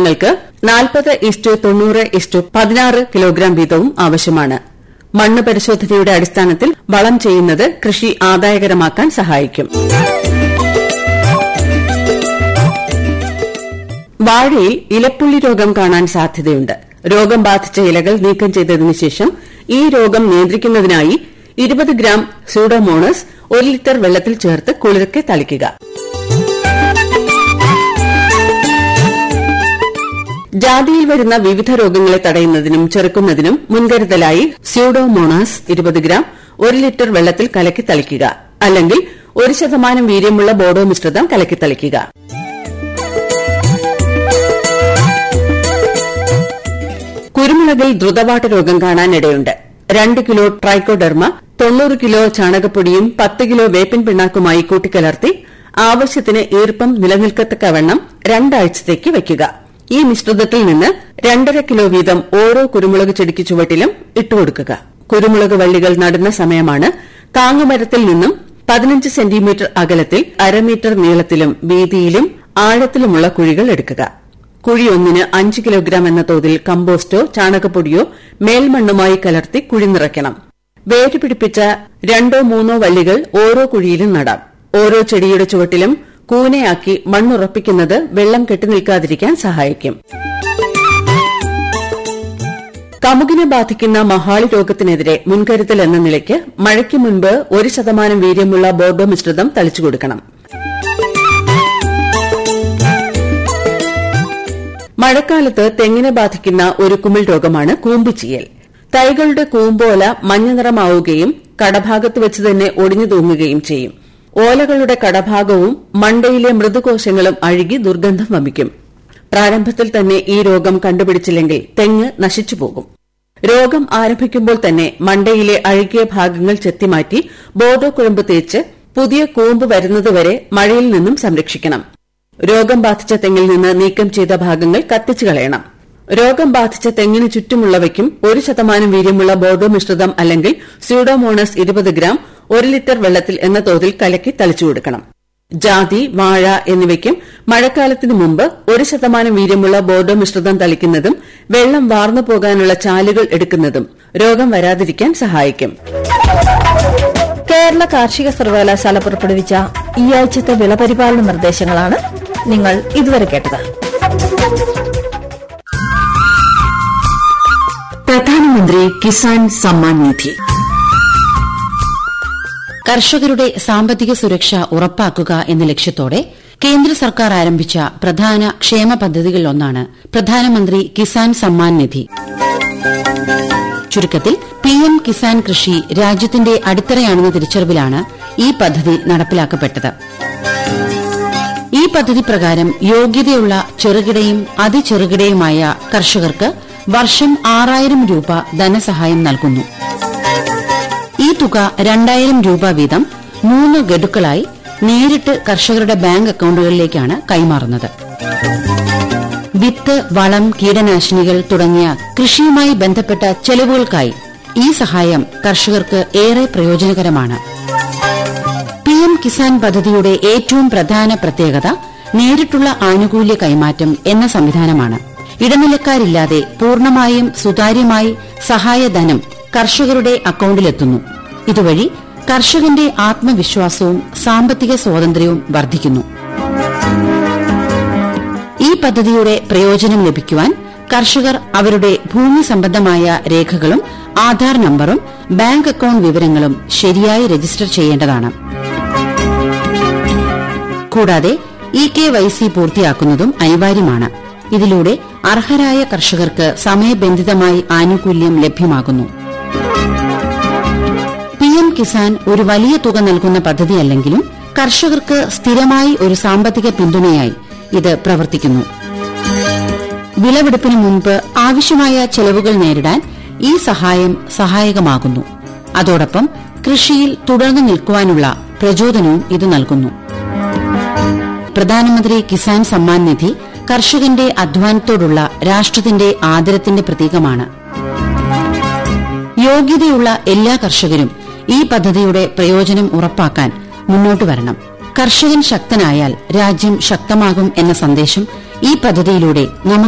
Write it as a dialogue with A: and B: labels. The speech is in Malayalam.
A: നിങ്ങൾക്ക് നാൽപ്പത് ഇസ്റ്റു തൊണ്ണൂറ് ഇസ്റ്റു പതിനാറ് കിലോഗ്രാം വീതവും ആവശ്യമാണ് മണ്ണ് പരിശോധനയുടെ അടിസ്ഥാനത്തിൽ വളം ചെയ്യുന്നത് കൃഷി ആദായകരമാക്കാൻ സഹായിക്കും വാഴയിൽ ഇലപ്പുള്ളി രോഗം കാണാൻ സാധ്യതയുണ്ട് രോഗം ബാധിച്ച ഇലകൾ നീക്കം ചെയ്തതിനു ശേഷം ഈ രോഗം നിയന്ത്രിക്കുന്നതിനായി ഇരുപത് ഗ്രാം സൂഡോമോണസ് ഒരു ലിറ്റർ വെള്ളത്തിൽ ചേർത്ത് കുളിർക്കെ തളിക്കുക ജാതിയിൽ വരുന്ന വിവിധ രോഗങ്ങളെ തടയുന്നതിനും ചെറുക്കുന്നതിനും മുൻകരുതലായി സ്യൂഡോമോണാസ് ഇരുപത് ഗ്രാം ഒരു ലിറ്റർ വെള്ളത്തിൽ കലക്കി തളിക്കുക അല്ലെങ്കിൽ ഒരു ശതമാനം വീര്യമുള്ള ബോഡോ മിശ്രിതം കലക്കി തളിക്കുക കുരുമുളകിൽ ദ്രുതവാട്ട രോഗം കാണാനിടയുണ്ട് രണ്ട് കിലോ ട്രൈക്കോഡെർമ തൊണ്ണൂറ് കിലോ ചാണകപ്പൊടിയും പത്ത് കിലോ വേപ്പിൻ പിണ്ണാക്കുമായി കൂട്ടിക്കലർത്തി ആവശ്യത്തിന് ഈർപ്പം നിലനിൽക്കത്തക്കവണ്ണം രണ്ടാഴ്ചത്തേക്ക് വയ്ക്കുക ഈ മിശ്രിതത്തിൽ നിന്ന് രണ്ടര കിലോ വീതം ഓരോ കുരുമുളക് ചെടിക്ക് ചുവട്ടിലും ഇട്ടുകൊടുക്കുക കുരുമുളക് വള്ളികൾ നടുന്ന സമയമാണ് താങ്ങുമരത്തിൽ നിന്നും പതിനഞ്ച് സെന്റിമീറ്റർ അകലത്തിൽ അരമീറ്റർ നീളത്തിലും വീതിയിലും ആഴത്തിലുമുള്ള കുഴികൾ എടുക്കുക കുഴി ഒന്നിന് അഞ്ച് കിലോഗ്രാം എന്ന തോതിൽ കമ്പോസ്റ്റോ ചാണകപ്പൊടിയോ മേൽമണ്ണുമായി കലർത്തി കുഴി നിറയ്ക്കണം വേര് പിടിപ്പിച്ച രണ്ടോ മൂന്നോ വള്ളികൾ ഓരോ കുഴിയിലും നടാം ഓരോ ചെടിയുടെ ചുവട്ടിലും കൂനയാക്കി മണ്ണുറപ്പിക്കുന്നത് വെള്ളം കെട്ടിനിൽക്കാതിരിക്കാൻ സഹായിക്കും കമുകിനെ ബാധിക്കുന്ന മഹാളി രോഗത്തിനെതിരെ മുൻകരുതൽ എന്ന നിലയ്ക്ക് മഴയ്ക്ക് മുൻപ് ഒരു ശതമാനം വീര്യമുള്ള ബോർഡോ മിശ്രിതം തളിച്ചുകൊടുക്കണം മഴക്കാലത്ത് തെങ്ങിനെ ബാധിക്കുന്ന ഒരു കുമിൾ രോഗമാണ് കൂമ്പുചീയൽ തൈകളുടെ കൂമ്പോല മഞ്ഞനിറമാവുകയും കടഭാഗത്ത് വെച്ച് തന്നെ ഒടിഞ്ഞു തൂങ്ങുകയും ചെയ്യും ഓലകളുടെ കടഭാഗവും മണ്ടയിലെ മൃദുകോശങ്ങളും അഴുകി ദുർഗന്ധം വമിക്കും പ്രാരംഭത്തിൽ തന്നെ ഈ രോഗം കണ്ടുപിടിച്ചില്ലെങ്കിൽ തെങ്ങ് നശിച്ചുപോകും രോഗം ആരംഭിക്കുമ്പോൾ തന്നെ മണ്ടയിലെ അഴുകിയ ഭാഗങ്ങൾ ചെത്തിമാറ്റി ബോധോ കുഴമ്പ് തേച്ച് പുതിയ കൂമ്പ് വരുന്നതുവരെ മഴയിൽ നിന്നും സംരക്ഷിക്കണം രോഗം ബാധിച്ച തെങ്ങിൽ നിന്ന് നീക്കം ചെയ്ത ഭാഗങ്ങൾ കത്തിച്ചു കളയണം രോഗം ബാധിച്ച തെങ്ങിന് ചുറ്റുമുള്ളവയ്ക്കും ഒരു ശതമാനം വീര്യമുള്ള ബോർഡോ മിശ്രിതം അല്ലെങ്കിൽ സ്യൂഡോമോണസ് ഇരുപത് ഗ്രാം ഒരു ലിറ്റർ വെള്ളത്തിൽ എന്ന തോതിൽ കലക്കി തളിച്ചു കൊടുക്കണം ജാതി വാഴ എന്നിവയ്ക്കും മഴക്കാലത്തിനു മുമ്പ് ഒരു ശതമാനം വീര്യമുള്ള ബോർഡോ മിശ്രിതം തളിക്കുന്നതും വെള്ളം വാർന്നു പോകാനുള്ള ചാലുകൾ എടുക്കുന്നതും രോഗം വരാതിരിക്കാൻ സഹായിക്കും
B: കേരള കാർഷിക സർവകലാശാല പുറപ്പെടുവിച്ച ഈ ആഴ്ചത്തെ വിളപരിപാലന നിർദ്ദേശങ്ങളാണ് നിങ്ങൾ ഇതുവരെ കേട്ടത്
A: പ്രധാനമന്ത്രി കിസാൻ സമ്മാൻ നിധി
C: കർഷകരുടെ സാമ്പത്തിക സുരക്ഷ ഉറപ്പാക്കുക എന്ന ലക്ഷ്യത്തോടെ കേന്ദ്ര സർക്കാർ ആരംഭിച്ച പ്രധാന ക്ഷേമ പദ്ധതികളിലൊന്നാണ് പ്രധാനമന്ത്രി കിസാൻ സമ്മാൻ നിധി ചുരുക്കത്തിൽ പിഎം കിസാൻ കൃഷി രാജ്യത്തിന്റെ അടിത്തറയാണെന്ന തിരിച്ചറിവിലാണ് ഈ പദ്ധതി നടപ്പിലാക്കപ്പെട്ടത് ഈ പദ്ധതി പ്രകാരം യോഗ്യതയുള്ള ചെറുകിടയും അതിചെറുകിടയുമായ കർഷകർക്ക് വർഷം ആറായിരം രൂപ ധനസഹായം നൽകുന്നു ഈ തുക രണ്ടായിരം രൂപ വീതം മൂന്ന് ഗഡുക്കളായി നേരിട്ട് കർഷകരുടെ ബാങ്ക് അക്കൌണ്ടുകളിലേക്കാണ് കൈമാറുന്നത് വിത്ത് വളം കീടനാശിനികൾ തുടങ്ങിയ കൃഷിയുമായി ബന്ധപ്പെട്ട ചെലവുകൾക്കായി ഈ സഹായം കർഷകർക്ക് ഏറെ പ്രയോജനകരമാണ് പിഎം കിസാൻ പദ്ധതിയുടെ ഏറ്റവും പ്രധാന പ്രത്യേകത നേരിട്ടുള്ള ആനുകൂല്യ കൈമാറ്റം എന്ന സംവിധാനമാണ് ഇടനിലക്കാരില്ലാതെ പൂർണ്ണമായും സുതാര്യമായി സഹായധനം കർഷകരുടെ അക്കൌണ്ടിലെത്തുന്നു ഇതുവഴി കർഷകന്റെ ആത്മവിശ്വാസവും സാമ്പത്തിക സ്വാതന്ത്ര്യവും വർദ്ധിക്കുന്നു ഈ പദ്ധതിയുടെ പ്രയോജനം ലഭിക്കുവാൻ കർഷകർ അവരുടെ ഭൂമി സംബന്ധമായ രേഖകളും ആധാർ നമ്പറും ബാങ്ക് അക്കൌണ്ട് വിവരങ്ങളും ശരിയായി രജിസ്റ്റർ ചെയ്യേണ്ടതാണ് കൂടാതെ ഇ കെ വൈ സി പൂർത്തിയാക്കുന്നതും അനിവാര്യമാണ് ഇതിലൂടെ അർഹരായ കർഷകർക്ക് സമയബന്ധിതമായി ആനുകൂല്യം ലഭ്യമാകുന്നു പിഎം കിസാൻ ഒരു വലിയ തുക നൽകുന്ന പദ്ധതിയല്ലെങ്കിലും കർഷകർക്ക് സ്ഥിരമായി ഒരു സാമ്പത്തിക പിന്തുണയായി ഇത് പ്രവർത്തിക്കുന്നു വിളവെടുപ്പിന് മുൻപ് ആവശ്യമായ ചെലവുകൾ നേരിടാൻ ഈ സഹായം സഹായകമാകുന്നു അതോടൊപ്പം കൃഷിയിൽ തുടർന്നു നിൽക്കുവാനുള്ള പ്രചോദനവും ഇത് നൽകുന്നു പ്രധാനമന്ത്രി കിസാൻ സമ്മാൻ നിധി കർഷകന്റെ അധ്വാനത്തോടുള്ള രാഷ്ട്രത്തിന്റെ ആദരത്തിന്റെ പ്രതീകമാണ് യോഗ്യതയുള്ള എല്ലാ കർഷകരും ഈ പദ്ധതിയുടെ പ്രയോജനം ഉറപ്പാക്കാൻ മുന്നോട്ട് വരണം കർഷകൻ ശക്തനായാൽ രാജ്യം ശക്തമാകും എന്ന സന്ദേശം ഈ പദ്ധതിയിലൂടെ നമുക്ക്